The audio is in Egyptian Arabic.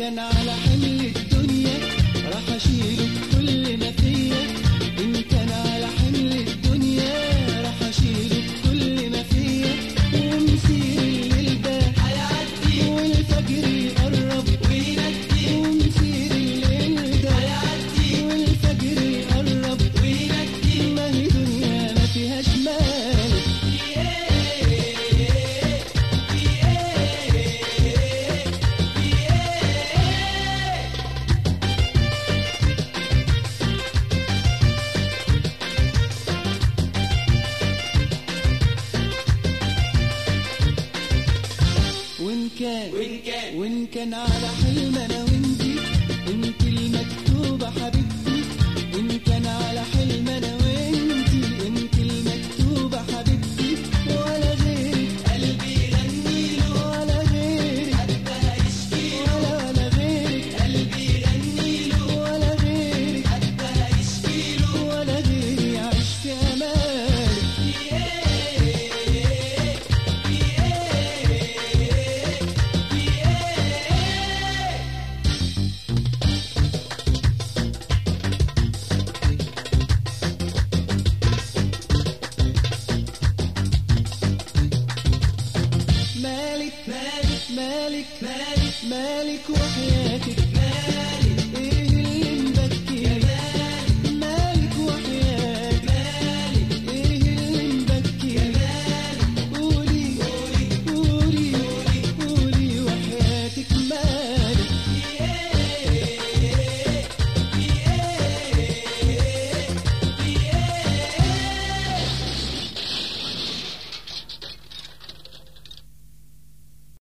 كان على حمل الدنيا راح اشيله كل ما فيا ان كان على حمل الدنيا راح اشيله كل ما فيا ومسير الليل ده هيعدي والفجر يقرب وينادي ومسير الليل ده هيعدي والفجر يقرب وينادي ما هي دنيا ما فيهاش مال وإن كان وإن كان وإن كان على حلم أنا وإنتي إنتي المكتوبة حبيبتي وإن كان على حلم أنا وإنتي إنتي المكتوبة حبيبتي ولا غيرك قلبي يغني له ولا غيرك حتى هيشكي ولا ولا غيرك قلبي يغني له ولا غيرك حتى هيشكي له ولا غيري يعيش في أمالك مالك مالك مالك مالك مالك وحياتك